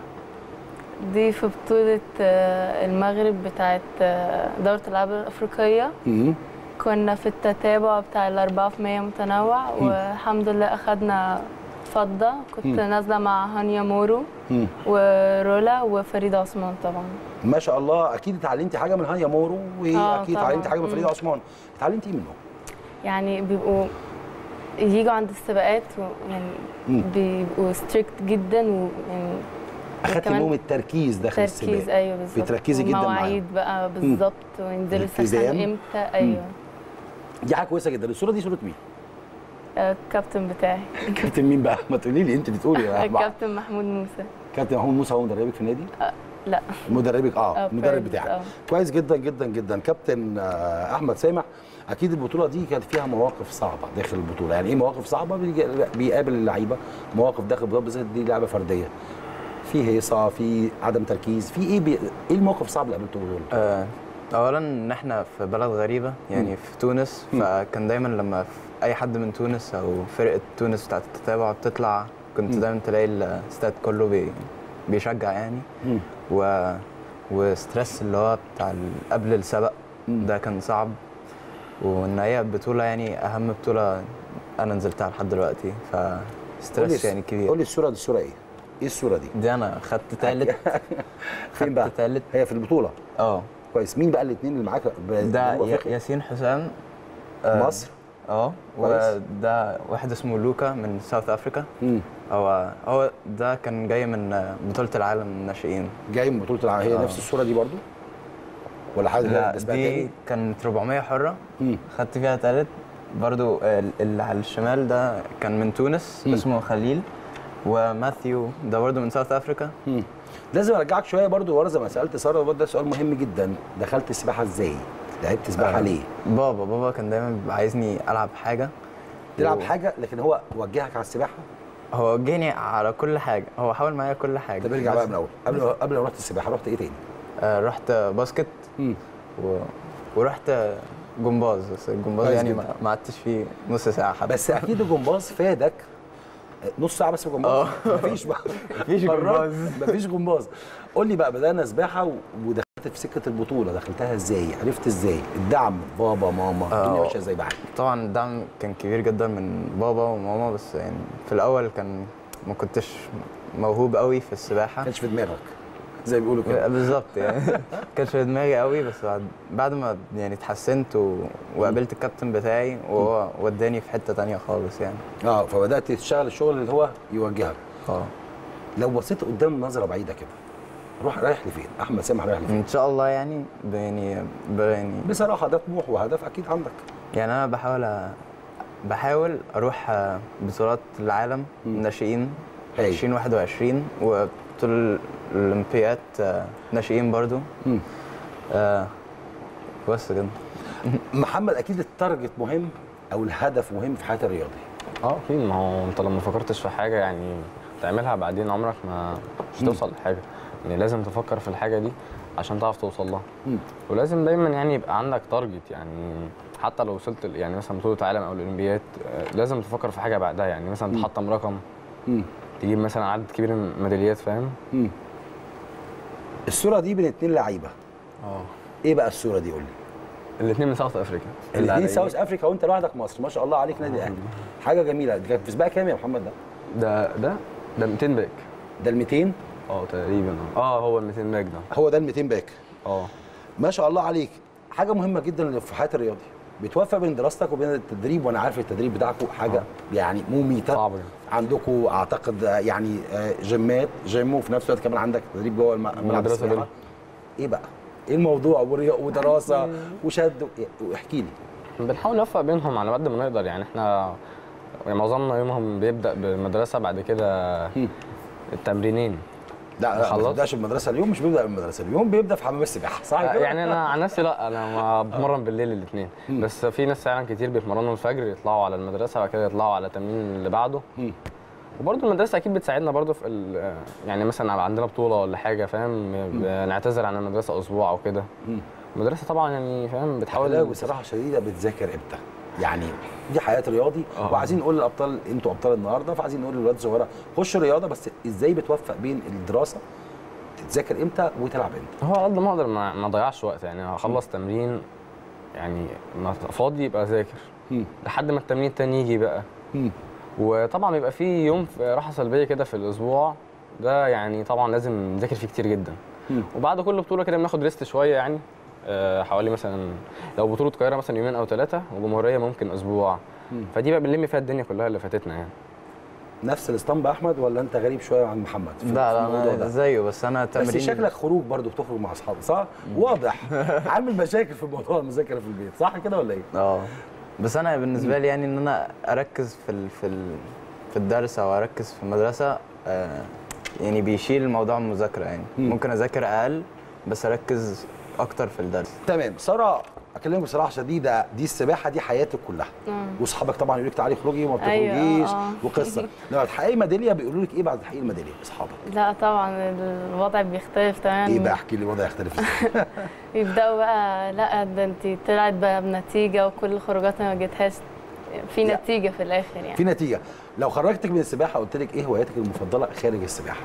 دي في بطولة آه، المغرب بتاعت آه، دورة الألعاب الأفريقية مم. كنا في التتابع بتاع الأربعة في مية متنوع والحمد لله أخدنا فضة كنت مم. نازلة مع هانيا مورو مم. ورولا وفريدة عثمان طبعا ما شاء الله اكيد اتعلمتي حاجه من هانيا مورو آه، واكيد طبعاً. اتعلمتي حاجه من فريده مم. عثمان اتعلمتي ايه منهم يعني بيبقوا يجوا عند السباقات و- يعني مم. بيبقوا ستريكت جدا ويعني اخدتي كمان منهم التركيز داخل تركيز السباق ايوه بالظبط بتركزي جدا معاهم مواعيد بقى بالظبط وينزلوا الالتزام. يسخنوا امتى ايوه دي حاجه كويسه جدا الصوره دي صوره مين آه، الكابتن بتاعي كابتن مين بقى ما تقولي لي انت بتقولي يا أحمد. الكابتن محمود موسى كابتن محمود موسى هو مدربك في النادي لا مدربك اه آه، المدرب برايفت، بتاعك آه. كويس جدا جدا جدا كابتن آه، احمد سامح اكيد البطوله دي كانت فيها مواقف صعبه داخل البطوله يعني ايه مواقف صعبه بيجي- بيقابل اللعيبه مواقف داخل البطوله بالذات دي لعبه فرديه في هيصه في عدم تركيز في ايه بي... ايه الموقف الصعب اللي قابلته دول آه، اولا ان احنا في بلد غريبه يعني مم. في تونس مم. فكان دايما لما في اي حد من تونس او فرقه تونس بتاعت التتابع بتطلع كنت مم. دايما تلاقي الاستاد كله بي بيشجع يعني مم. و وستريس اللي هو بتاع ال- قبل السبق مم. ده كان صعب وان هي بطوله يعني اهم بطوله انا نزلتها لحد دلوقتي قولي فستريس يعني كبير قول لي الصوره دي الصوره ايه ايه الصوره دي دي انا خدت تالت فين بقى خدت تالت هي في البطوله اه كويس مين بقى الاثنين اللي معاك ب- ده جنوب يا- أفريقيا؟ ياسين حسام آه، مصر اه كويس. وده واحد اسمه لوكا من ساوث افريكا مم. هو هو ده كان جاي من آه، بطولة العالم الناشئين جاي من بطوله العالم هي آه. نفس الصوره دي برضو ولا حاجه لا ده سباق دي تاني؟ كانت 400 حرة مم. خدت فيها تالت برضو آه، اللي على الشمال ده كان من تونس مم. اسمه خليل وماثيو ده برضو من ساوث افريكا مم. لازم ارجعك شويه برضو ورا زي ما سالت ساره برضو ده سؤال مهم جدا دخلت السباحه ازاي؟ لعبت سباحه آه. ليه؟ بابا بابا كان دايما بيبقى عايزني العب حاجة تلعب و- حاجه لكن هو وجهك على السباحه هو وجهني على كل حاجة هو حاول معايا كل حاجة طب ارجع بس- بقى من الاول قبل قبل ما رحت السباحه رحت ايه تاني؟ آه، رحت باسكت مم. و... ورحت جمباز بس الجمباز كويس يعني جدا. ما ما قعدتش فيه نص ساعه حتى بس اكيد الجمباز فادك نص ساعه بس في الجمباز اه. مفيش بقى مفيش قررت جمباز. مفيش جمباز قول لي بقى بدانا سباحه و- ودخلت في سكه البطوله دخلتها ازاي؟ عرفت ازاي؟ الدعم بابا ماما الدنيا اه. ماشيه ازاي معاك؟ طبعا الدعم كان كبير جدا من بابا وماما بس يعني في الاول كان ما كنتش موهوب قوي في ما السباحه كانش في دماغك زي ما بيقولوا كده بالظبط يعني ما كانش في دماغي قوي بس بعد بعد ما يعني اتحسنت و... وقابلت الكابتن بتاعي وهو وداني في حته تانية خالص يعني اه فبدات تشتغل الشغل اللي هو يوجهك اه لو بصيت قدام نظره بعيده كده روح رايح لفين؟ احمد سامح رايح لفين؟ ان شاء الله يعني ب- يعني ب- يعني بصراحه ده طموح وهدف اكيد عندك يعني انا بحاول أ... بحاول اروح آه، بطولات العالم مم. ناشئين هاي. 2021 وبطول الاولمبياد آه، ناشئين برضو مم. آه بس كده محمد اكيد التارجت مهم او الهدف مهم في حياه الرياضي اه اكيد ما هو انت لو ما فكرتش في حاجه يعني تعملها بعدين عمرك ما مش مم. توصل لحاجه يعني لازم تفكر في الحاجه دي عشان تعرف توصل لها مم. ولازم دايما يعني يبقى عندك تارجت يعني حتى لو وصلت ل- يعني مثلا بطوله عالم او الاولمبياد آه، لازم تفكر في حاجه بعدها يعني مثلا مم. تحطم رقم مم. تجيب مثلا عدد كبير من الميداليات فاهم مم. الصوره دي بين اتنين لعيبه اه ايه بقى الصوره دي قول لي الاثنين من ساوث افريقيا الاثنين ساوث افريكا وانت لوحدك مصر ما شاء الله عليك نادي الاهلي حاجه جميله دي كانت في سباق كام يا محمد ده ده ده ده 200 باك ده ال 200 اه تقريبا اه هو ال 200 باك ده هو ده ال 200 باك اه ما شاء الله عليك حاجه مهمه جدا في حياه الرياضي بتوفق بين دراستك وبين التدريب وانا عارف التدريب بتاعكم حاجه يعني مميته صعب جدا عندكم اعتقد آه، يعني آه، جيمات جيم وفي نفس الوقت كمان عندك تدريب جوه الم- ملعب مدرسة السباحه بينا. ايه بقى؟ ايه الموضوع وريا- ودراسه وشد و- واحكي لي بنحاول نوفق بينهم على قد ما نقدر يعني احنا يعني معظمنا يومهم بيبدا بالمدرسه بعد كده مم. التمرينين لا لا ما خلصت. بيبداش المدرسه اليوم مش بيبدا من المدرسه اليوم بيبدا في حمام السباحه صح كده؟ يعني انا عن نفسي لا انا ما بتمرن بالليل الاثنين بس في ناس فعلا كتير بيتمرنوا الفجر يطلعوا على المدرسه وبعد كده يطلعوا على التمرين اللي بعده مم. وبرضه المدرسه اكيد بتساعدنا برضه في ال- يعني مثلا عندنا بطوله ولا حاجه فاهم نعتذر عن المدرسه اسبوع او كده مم. المدرسه طبعا يعني فاهم بتحاول بتحاول بصراحه شديده بتذاكر امتى؟ يعني دي حياه رياضي آه. وعايزين نقول للابطال انتوا ابطال النهارده فعايزين نقول للولاد الصغيره خش رياضه بس ازاي بتوفق بين الدراسه تتذاكر امتى وتلعب امتى؟ هو على قد ما اقدر ما ما اضيعش وقت يعني هخلص تمرين يعني ما أبقى فاضي يبقى اذاكر مم. لحد ما التمرين التاني يجي بقى مم. وطبعا بيبقى في يوم في راحه سلبيه كده في الاسبوع ده يعني طبعا لازم نذاكر فيه كتير جدا مم. وبعد كل بطوله كده بناخد ريست شويه يعني آه، حوالي مثلا لو بطوله القاهره مثلا يومين او ثلاثه وجمهوريه ممكن اسبوع مم. فدي بقى بنلم فيها الدنيا كلها اللي فاتتنا يعني نفس الاسطمبة احمد ولا انت غريب شويه عن محمد؟ في- في لا لا الموضوع انا ده؟ زيه بس انا بس تمرين شكلك خروج برضو بتخرج مع اصحابك صح؟ واضح عامل مشاكل في موضوع المذاكره في البيت صح كده ولا ايه؟ اه بس انا بالنسبه لي يعني ان انا اركز في ال في ال في الدرس او اركز في المدرسه آه يعني بيشيل موضوع المذاكره يعني مم. ممكن اذاكر اقل بس اركز اكتر في الدرس تمام ساره اكلمك بصراحه شديده دي السباحه دي حياتك كلها آه. واصحابك طبعا يقولوا لك تعالي اخرجي وما أيوة، بتخرجيش آه. وقصه لما تحققي ميداليه بيقولوا لك ايه بعد تحقيق الميداليه اصحابك؟ لا طبعا الوضع بيختلف تماما ايه بقى احكي لي الوضع يختلف ازاي؟ يبداوا بقى لا ده انت طلعت بقى بنتيجه وكل الخروجات ما جيتهاش في لا. نتيجه في الاخر يعني في نتيجه لو خرجتك من السباحه قلت لك ايه هواياتك المفضله خارج السباحه؟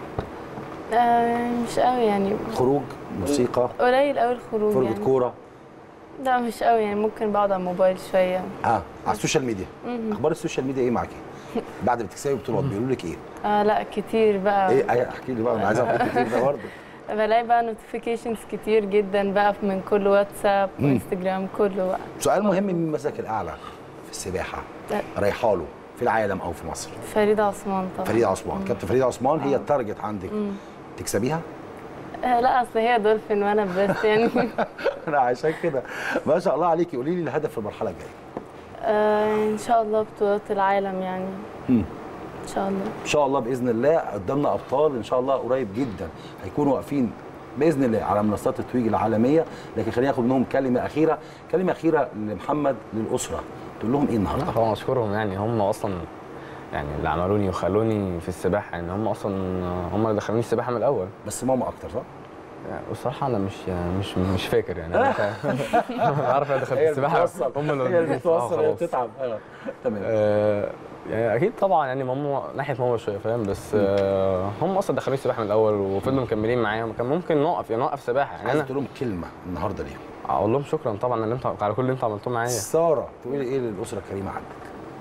آه مش قوي يعني خروج موسيقى قليل قوي الخروج فرجه يعني كوره لا مش قوي يعني ممكن بقعد على الموبايل شويه اه على السوشيال ميديا مهم. اخبار السوشيال ميديا ايه معاكي؟ بعد ما تكسبي بطولات بيقولوا لك ايه؟ آه لا كتير بقى ايه أي- احكي لي بقى انا عايز اعرف كتير ده برضه بلاقي بقى نوتيفيكيشنز كتير جدا بقى من كل واتساب مم. وانستجرام كله بقى سؤال مهم مين مسك الاعلى في السباحه؟ لا. رايحه له في العالم او في مصر؟ فريدة عثمان طبعا فريده عثمان كابتن فريده عثمان هي آه. التارجت عندك مم. تكسبيها؟ آه لا اصل هي دولفين وانا بس يعني انا عشان كده ما شاء الله عليكي قولي لي الهدف في المرحله الجايه آه ان شاء الله بطولات العالم يعني مم. ان شاء الله ان شاء الله باذن الله قدامنا ابطال ان شاء الله قريب جدا هيكونوا واقفين باذن الله على منصات التتويج العالميه لكن خلينا ناخد منهم كلمه اخيره كلمه اخيره لمحمد للاسره تقول لهم ايه النهارده لا طبعا اشكرهم يعني هم اصلا يعني اللي عملوني وخلوني في السباحه يعني هم اصلا هم اللي دخلوني السباحه من الاول بس ماما اكتر صح يعني بصراحه انا مش مش مش فاكر يعني انا عارف انا دخلت هي اللي السباحه بتوصل هم اللي هي اللي آه، بتوصل هي خلاص. بتتعب آه، تمام آه، يعني اكيد طبعا يعني ماما ناحيه ماما شويه فاهم بس آه، هم اصلا دخلوني السباحه من الاول وفضلوا مكملين معايا كان ممكن نقف يعني نوقف سباحه يعني عايز انا تقول لهم كلمه النهارده ليهم اقول لهم شكرا طبعا على اللي انت على كل اللي انتوا عملتوه معايا ساره تقولي ايه للاسره الكريمه عندك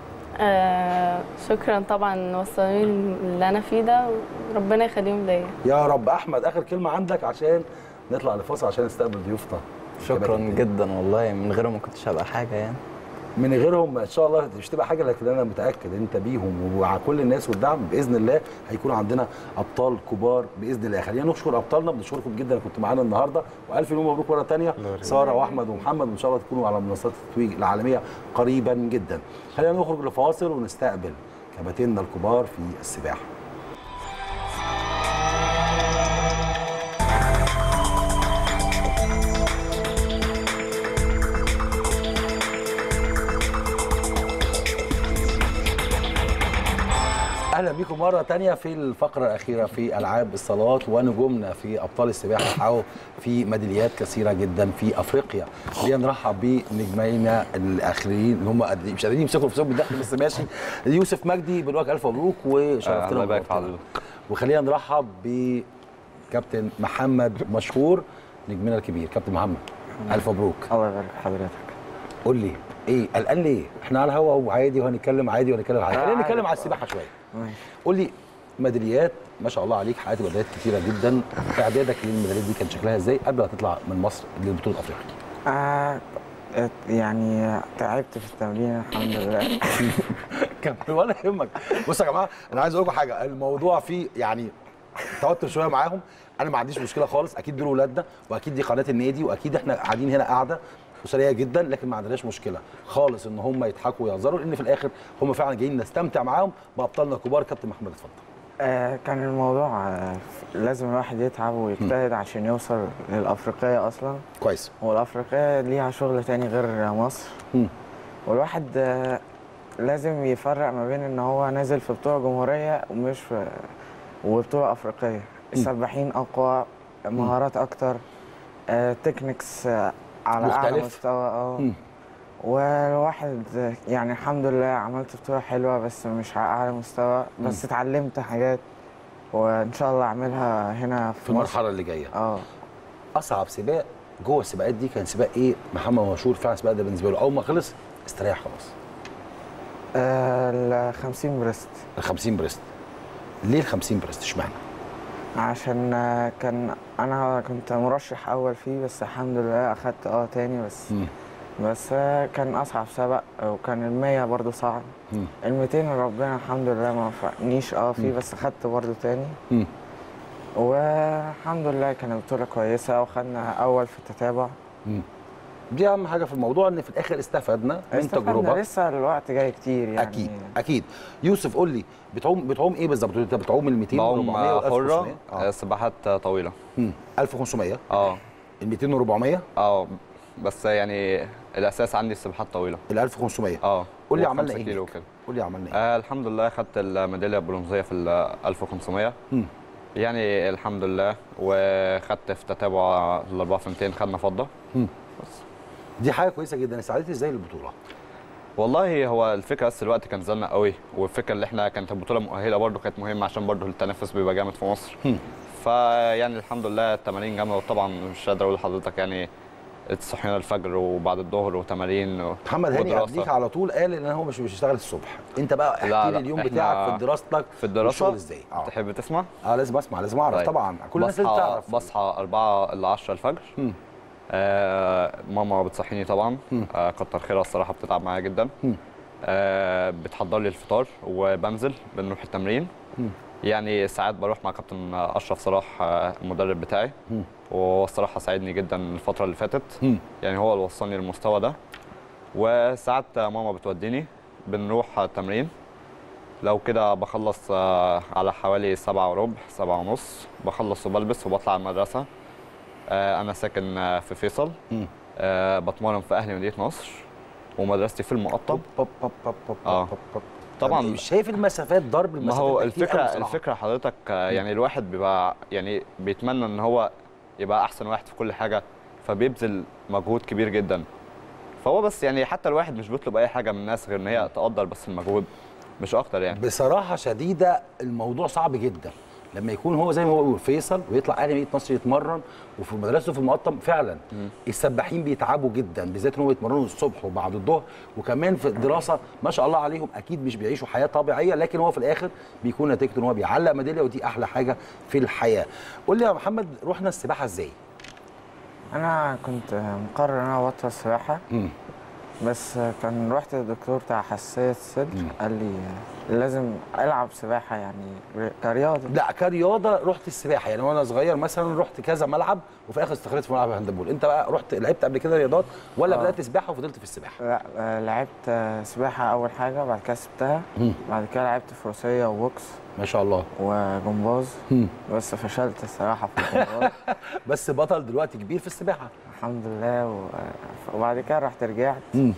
آه شكرا طبعا وصلوني اللي انا فيه ده وربنا يخليهم ليا يا رب احمد اخر كلمه عندك عشان نطلع لفاصل عشان نستقبل ضيوفنا شكرا جدا والله من غيرهم ما كنتش هبقى حاجه يعني من غيرهم ان شاء الله مش تبقى حاجه لكن انا متاكد انت بيهم ومع كل الناس والدعم باذن الله هيكون عندنا ابطال كبار باذن الله خلينا نشكر ابطالنا بنشكركم جدا كنتوا معانا النهارده والف مليون مبروك مره ثانيه ساره واحمد ومحمد وان شاء الله تكونوا على منصات التتويج العالميه قريبا جدا خلينا نخرج لفاصل ونستقبل كباتننا الكبار في السباحه اهلا بيكم مره تانية في الفقره الاخيره في العاب الصالات ونجومنا في ابطال السباحه حققوا في ميداليات كثيره جدا في افريقيا خلينا نرحب بنجمينا الاخرين اللي هم قد- مش قادرين يمسكوا نفسهم بالدخل بس ماشي يوسف مجدي بنقول لك الف مبروك وشرفتنا الله يبارك في ونورتنا. وخلينا نرحب بكابتن محمد مشهور نجمنا الكبير كابتن محمد الف مبروك الله يبارك في حضرتك قول لي ايه قلقان ليه؟ احنا على الهوا وعادي وهنتكلم عادي وهنتكلم عادي لا، خلينا عادي. نتكلم على السباحه شويه ماشي. قول لي ميداليات ما شاء الله عليك حققت ميداليات كتيره جدا اعدادك للميداليات دي كان شكلها ازاي قبل ما تطلع من مصر لبطوله افريقيا آه يعني تعبت في التمرين الحمد لله كمل ولا يهمك بصوا يا جماعه انا عايز اقول لكم حاجه الموضوع فيه يعني توتر شويه معاهم انا ما عنديش مشكله خالص اكيد دول ولادنا واكيد دي قناه النادي واكيد احنا قاعدين هنا قاعده اسريه جدا لكن ما عندناش مشكله خالص ان هم يضحكوا ويهزروا لان في الاخر هم فعلا جايين نستمتع معاهم بابطالنا الكبار كابتن محمد اتفضل آه، كان الموضوع آه، لازم الواحد يتعب ويجتهد عشان يوصل للأفريقية أصلا كويس والأفريقية ليها شغل تاني غير مصر مم. والواحد آه، لازم يفرق ما بين إن هو نازل في بطولة جمهورية ومش في وبطولة أفريقية السباحين أقوى مهارات أكتر آه، تكنيكس آه، على أعلى مختلف. مستوى اه مم. والواحد آه، يعني الحمد لله عملت بطولة حلوة بس مش على أعلى مستوى بس اتعلمت حاجات وإن شاء الله أعملها هنا في, في مصر. المرحله اللي جايه اه اصعب سباق جوه السباقات دي كان سباق ايه محمد مشهور فعلا السباق ده بالنسبه له اول ما خلص استريح خلاص ال 50 بريست ال 50 بريست ليه ال 50 بريست اشمعنى عشان آه، كان انا كنت مرشح اول فيه بس الحمد لله اخدت اه تاني بس مم. بس آه، كان اصعب سبق وكان المية برضو صعب مم. الميتين ربنا الحمد لله ما وفقنيش اه فيه مم. بس خدت برضو تاني مم. والحمد لله كانت بطولة كويسة وخدنا أول في التتابع مم. دي اهم حاجه في الموضوع ان في الاخر استفدنا من استفدنا تجربه لسه الوقت جاي كتير يعني اكيد اكيد يوسف قول لي بتعوم بتعوم ايه بالظبط انت بتعوم ال 200 بعوم 400 و حرة 1500 آه، سباحات طويلة مم. 1500 اه ال 200 و 400 اه بس يعني الأساس عندي السباحات طويلة ال 1500 اه قول لي وخمسة عملنا ايه كيلو هناك؟ وكده قول لي عملنا ايه آه الحمد لله خدت الميدالية البرونزية في ال 1500 مم. يعني الحمد لله وخدت في تتابع ال 4 في 200 خدنا فضة مم. بس دي حاجه كويسه جدا استعديت ازاي للبطوله والله هو الفكره بس الوقت كان زلنا قوي والفكره اللي احنا كانت البطوله مؤهله برضو كانت مهمه عشان برضو التنافس بيبقى جامد في مصر هم. فيعني الحمد لله التمارين جامده وطبعا مش قادر اقول لحضرتك يعني صحينا الفجر وبعد الظهر وتمارين و- محمد هاني ودراسة. قبليك على طول قال ان هو مش مش هيشتغل الصبح انت بقى احكي لا، لي لا، اليوم إحنا بتاعك في دراستك في الدراسه والشغل ازاي اه تحب تسمع؟ اه لازم اسمع لازم اعرف طيب. طبعا كل الناس لازم بصحى تعرف بصحى 4 ل 10 الفجر مم. آه ماما بتصحيني طبعا مم. آه كتر خيرها الصراحه بتتعب معايا جدا مم. آه بتحضر لي الفطار وبنزل بنروح التمرين مم. يعني ساعات بروح مع كابتن اشرف صلاح آه المدرب بتاعي مم. وهو الصراحه ساعدني جدا الفتره اللي فاتت مم. يعني هو اللي وصلني للمستوى ده وساعات ماما بتوديني بنروح تمرين لو كده بخلص آه، على حوالي سبعة وربع سبعة ونص بخلص وبلبس وبطلع المدرسة آه، أنا ساكن آه، في فيصل مم. آه، بتمرن في أهلي مدينة نصر ومدرستي في المقطم بب بب بب بب آه. بب بب. طبعا مش شايف المسافات ضرب ما المسافات هو ده كتير الفكرة أوي بصراحة. الفكرة حضرتك آه، يعني الواحد بيبقى يعني بيتمنى ان هو يبقى احسن واحد في كل حاجة فبيبذل مجهود كبير جدا فهو بس يعني حتى الواحد مش بيطلب اي حاجة من الناس غير ان هي تقدر بس المجهود مش اكتر يعني بصراحه شديده الموضوع صعب جدا لما يكون هو زي ما هو بيقول فيصل ويطلع اهلي مدينه نصر يتمرن وفي مدرسته في المقطم فعلا السباحين بيتعبوا جدا بالذات ان هم بيتمرنوا الصبح وبعد الظهر وكمان في الدراسه ما شاء الله عليهم اكيد مش بيعيشوا حياه طبيعيه لكن هو في الاخر بيكون نتيجته ان هو بيعلق ميداليه ودي احلى حاجه في الحياه قول لي يا محمد رحنا السباحه ازاي انا كنت مقرر ان انا ابطل سباحه مم. بس كان رحت للدكتور بتاع حساسيه الصدر مم. قال لي لازم العب سباحه يعني كرياضه لا كرياضه رحت السباحه يعني وانا صغير مثلا رحت كذا ملعب وفي الاخر استقريت في ملعب هاندبول انت بقى رحت لعبت قبل كده رياضات ولا آه. بدات سباحه وفضلت في السباحه لا آه، لعبت آه، سباحه اول حاجه بعد كده سبتها مم. بعد كده لعبت فروسيه وبوكس ما شاء الله وجمباز مم. بس فشلت الصراحه في الجمباز بس بطل دلوقتي كبير في السباحه الحمد لله و... وبعد كده رحت رجعت مم.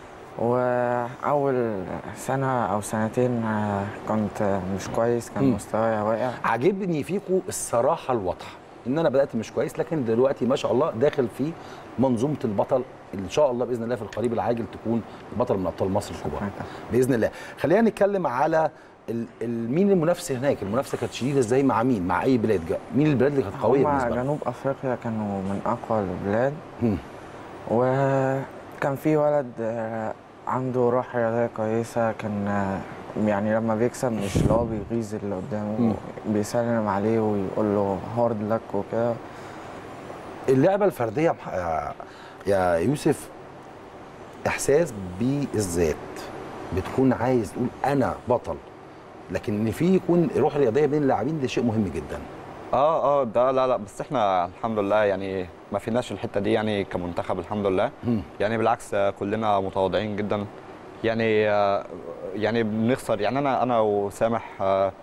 واول سنه او سنتين آه، كنت مش كويس كان مم. مستواي واقع عاجبني فيكم الصراحه الواضحه ان انا بدات مش كويس لكن دلوقتي ما شاء الله داخل في منظومه البطل ان شاء الله باذن الله في القريب العاجل تكون بطل من ابطال مصر الكبار باذن الله خلينا نتكلم على ال- ال- مين المنافسه هناك المنافسه كانت شديده ازاي مع مين مع اي بلاد جا- مين البلاد اللي كانت قويه هما بالنسبه لهم جنوب افريقيا كانوا من اقوى البلاد مم. وكان في ولد آه، عنده روح رياضيه كويسه كان آه، يعني لما بيكسب مش اللي هو بيغيظ اللي مم. قدامه بيسلم عليه ويقول له هارد لك وكده اللعبه الفرديه يا مح- يا- يا يوسف احساس بالذات بتكون عايز تقول انا بطل لكن ان في يكون روح رياضيه بين اللاعبين ده شيء مهم جدا اه اه ده لا لا بس احنا الحمد لله يعني ما فيناش الحته دي يعني كمنتخب الحمد لله مم. يعني بالعكس آه، كلنا متواضعين جدا يعني آه، يعني بنخسر يعني انا انا وسامح آه،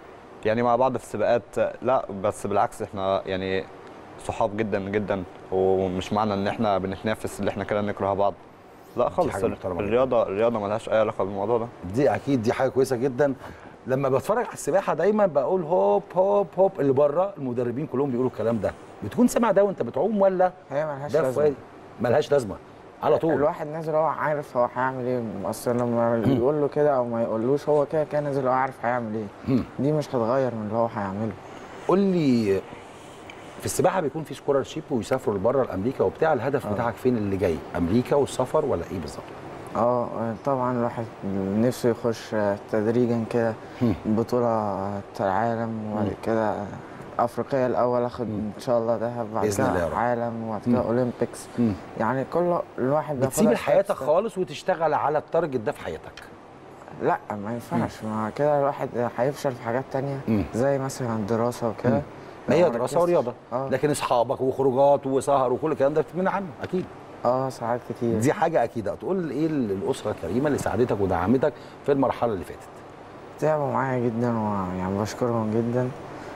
يعني مع بعض في السباقات لا بس بالعكس احنا يعني صحاب جدا جدا ومش معنى ان احنا بنتنافس ان احنا كده نكره بعض لا خالص حاجة محترمة جداً. الرياضه الرياضه ملهاش اي علاقه بالموضوع ده دي اكيد دي حاجه كويسه جدا لما بتفرج على السباحه دايما بقول هوب هوب هوب اللي بره المدربين كلهم بيقولوا الكلام ده بتكون سامع ده وانت بتعوم ولا هي ملهاش ده لازمة. فؤاد؟ ملهاش لازمه على طول الواحد نازل هو عارف هو هيعمل ايه اصل لما يقول له كده او ما يقولوش هو كده كده نازل هو عارف هيعمل ايه مم. دي مش هتغير من اللي هو هيعمله قول لي في السباحه بيكون في سكولر شيب ويسافروا لبره لامريكا وبتاع الهدف آه. بتاعك فين اللي جاي امريكا والسفر ولا ايه بالظبط اه طبعا الواحد نفسه يخش تدريجا كده مم. بطولة العالم وبعد مم. كده افريقيا الاول اخد ان شاء الله ذهب بعد بإذن الله يا كده رب. عالم وبعد مم. كده اولمبيكس مم. يعني كل الواحد بياخدها بتسيب step حياتك step. خالص وتشتغل على التارجت ده في حياتك لا ما ينفعش ما كده الواحد هيفشل في حاجات تانية مم. زي مثلا الدراسة وكده ما هي لو دراسه ركزت- ورياضه اه لكن اصحابك وخروجات وسهر وكل الكلام ده بتتمنع عنه اكيد اه ساعات كتير دي حاجه اكيده تقول ايه الاسره الكريمه اللي ساعدتك ودعمتك في المرحله اللي فاتت تعبوا معايا جدا ويعني بشكرهم جدا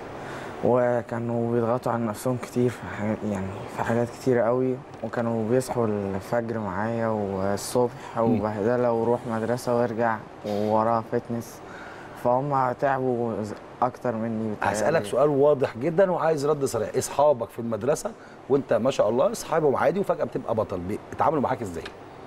وكانوا بيضغطوا على نفسهم كتير في حاجات يعني في حاجات كتير قوي وكانوا بيصحوا الفجر معايا والصبح وبهدله وروح مدرسه وارجع ووراها فتنس فهم تعبوا اكتر مني بتهيألي. هسالك سؤال واضح جدا وعايز رد صريح اصحابك في المدرسه وانت ما شاء الله اصحابهم عادي وفجاه بتبقى بطل بيتعاملوا معاك ازاي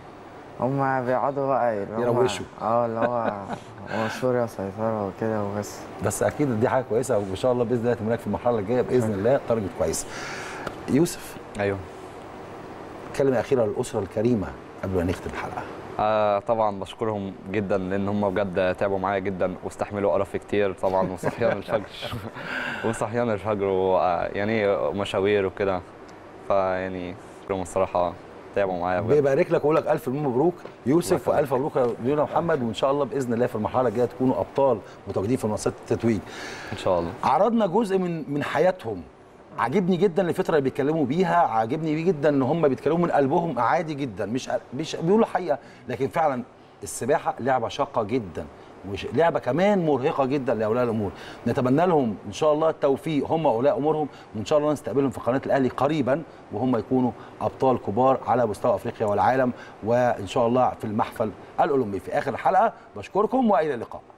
هم بيقعدوا بقى اللي هم- يروشوا. اه اللي هو هو سوريا سيطره وكده وبس بس اكيد دي حاجه كويسه وان شاء الله باذن الله تملاك في المرحله الجايه باذن الله تارجت كويس يوسف ايوه كلمه اخيره للاسره الكريمه قبل ما نختم الحلقه آه طبعا بشكرهم جدا لان هم بجد تعبوا معايا جدا واستحملوا قرف كتير طبعا وصحيان الفجر وصحيان الفجر ويعني مشاوير وكده فيعني كلهم الصراحه تعبوا معايا بجد بيبارك لك واقول لك الف مبروك يوسف والف مبروك يا لينا محمد وان شاء الله باذن الله في المرحله الجايه تكونوا ابطال متواجدين في منصات التتويج ان شاء الله عرضنا جزء من من حياتهم عاجبني جدا الفتره اللي بيتكلموا بيها عاجبني جدا ان هم بيتكلموا من قلبهم عادي جدا مش مش بيقولوا حقيقه لكن فعلا السباحه لعبه شاقه جدا وش لعبه كمان مرهقه جدا لاولياء الامور نتمنى لهم ان شاء الله التوفيق هم اولياء امورهم وان شاء الله نستقبلهم في قناه الاهلي قريبا وهم يكونوا ابطال كبار على مستوى افريقيا والعالم وان شاء الله في المحفل الاولمبي في اخر الحلقه بشكركم والى اللقاء